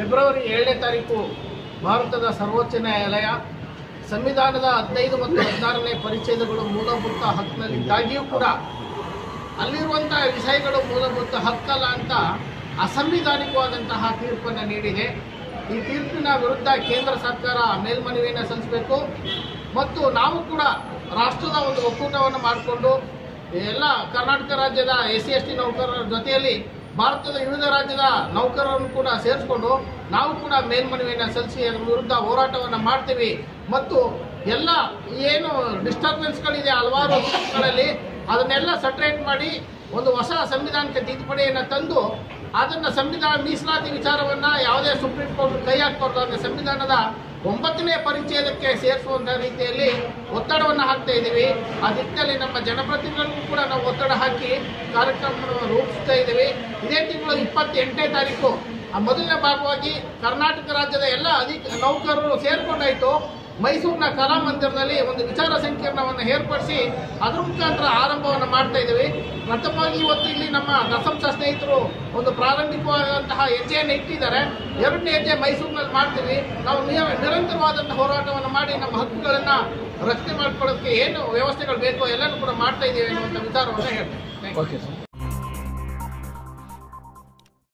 February ಏಳನೇ ತಾರೀಕು ಭಾರತದ ಸರ್ವೋಚ್ಚ ನ್ಯಾಯಾಲಯ ಸಂವಿಧಾನದ ಹದಿನೈದು ಮತ್ತು ಹದಿನಾರನೇ ಪರಿಚ್ಛೇದಗಳು ಮೂಲಭೂತ ಹಕ್ಕಿನಲ್ಲಿದ್ದಾಗಿಯೂ ಕೂಡ ಅಲ್ಲಿರುವಂತಹ ವಿಷಯಗಳು ಮೂಲಭೂತ ಹಕ್ಕಲ್ಲ ಅಂತ ಅಸಂವಿಧಾನಿಕವಾದಂತಹ ತೀರ್ಪನ್ನು ನೀಡಿದೆ ಈ ತೀರ್ಪಿನ ವಿರುದ್ಧ ಕೇಂದ್ರ ಸರ್ಕಾರ ಮೇಲ್ಮನವಿಯನ್ನು ಸಲ್ಲಿಸಬೇಕು ಮತ್ತು ನಾವು ಕೂಡ ರಾಷ್ಟ್ರದ ಒಂದು ಒಕ್ಕೂಟವನ್ನು ಮಾಡಿಕೊಂಡು ಎಲ್ಲ ಕರ್ನಾಟಕ ರಾಜ್ಯದ ಎಸ್ ಸಿ ಎಸ್ ಟಿ ನೌಕರರ ಜೊತೆಯಲ್ಲಿ ಭಾರತದ ವಿವಿಧ ರಾಜ್ಯದ ನೌಕರರನ್ನು ಕೂಡ ಸೇರಿಸ್ಕೊಂಡು ನಾವು ಕೂಡ ಮೇಲ್ಮನವಿಯನ್ನು ಸಲ್ಲಿಸಿ ಅದರ ವಿರುದ್ಧ ಹೋರಾಟವನ್ನು ಮಾಡ್ತೀವಿ ಮತ್ತು ಎಲ್ಲ ಏನು ಡಿಸ್ಟರ್ಬೆನ್ಸ್ಗಳಿದೆ ಹಲವಾರು ಗಳಲ್ಲಿ ಅದನ್ನೆಲ್ಲ ಸಟ್ರೇಟ್ ಮಾಡಿ ಒಂದು ಹೊಸ ಸಂವಿಧಾನಕ್ಕೆ ತಿದ್ದುಪಡಿಯನ್ನು ತಂದು ಅದನ್ನು ಸಂವಿಧಾನ ಮೀಸಲಾತಿ ವಿಚಾರವನ್ನ ಯಾವುದೇ ಸುಪ್ರೀಂ ಕೋರ್ಟ್ ಕೈ ಹಾಕಬಾರ್ದು ಅದನ್ನ ಸಂವಿಧಾನದ ಒಂಬತ್ತನೇ ಪರಿಚಯದಕ್ಕೆ ಸೇರಿಸುವಂತ ರೀತಿಯಲ್ಲಿ ಒತ್ತಡವನ್ನು ಹಾಕ್ತಾ ಇದ್ದೀವಿ ಆ ನಿಟ್ಟಿನಲ್ಲಿ ನಮ್ಮ ಜನಪ್ರತಿನಿಧಿಗಳಿಗೂ ಕೂಡ ನಾವು ಒತ್ತಡ ಹಾಕಿ ಕಾರ್ಯಕ್ರಮವನ್ನು ರೂಪಿಸ್ತಾ ಇದ್ದೀವಿ ಇದೇ ತಿಂಗಳು ಇಪ್ಪತ್ತೆಂಟನೇ ತಾರೀಕು ಆ ಮೊದಲನೇ ಭಾಗವಾಗಿ ಕರ್ನಾಟಕ ರಾಜ್ಯದ ಎಲ್ಲ ಅಧಿಕ ನೌಕರರು ಸೇರ್ಕೊಂಡಾಯ್ತು ಮೈಸೂರಿನ ಕಲಾಮಂದಿರದಲ್ಲಿ ಒಂದು ವಿಚಾರ ಸಂಕಿರಣವನ್ನು ಏರ್ಪಡಿಸಿ ಅದ್ರ ಮುಖಾಂತರ ಆರಂಭವನ್ನು ಮಾಡ್ತಾ ಇದ್ದೀವಿ ಪ್ರಥಮವಾಗಿ ಇವತ್ತು ಇಲ್ಲಿ ನಮ್ಮ ದಸಂಸ ಸ್ನೇಹಿತರು ಒಂದು ಪ್ರಾರಂಭಿಕವಾದಂತಹ ಹೆಜ್ಜೆಯನ್ನು ಇಟ್ಟಿದ್ದಾರೆ ಎರಡನೇ ಹೆಜ್ಜೆ ಮೈಸೂರಿನಲ್ಲಿ ಮಾಡ್ತೀವಿ ನಾವು ನಿಯ- ನಿರಂತರವಾದಂತಹ ಹೋರಾಟವನ್ನು ಮಾಡಿ ನಮ್ಮ ಹಕ್ಕುಗಳನ್ನು ರಕ್ಷಣೆ ಮಾಡ್ಕೊಳ್ಳೋದಕ್ಕೆ ಏನು ವ್ಯವಸ್ಥೆಗಳು ಬೇಕೋ ಎಲ್ಲನೂ ಕೂಡ ಮಾಡ್ತಾ ಇದ್ದೀವಿ ಅನ್ನುವಂಥ ವಿಚಾರವನ್ನು ಹೇಳ್ತೇವೆ Thank you. Okay sir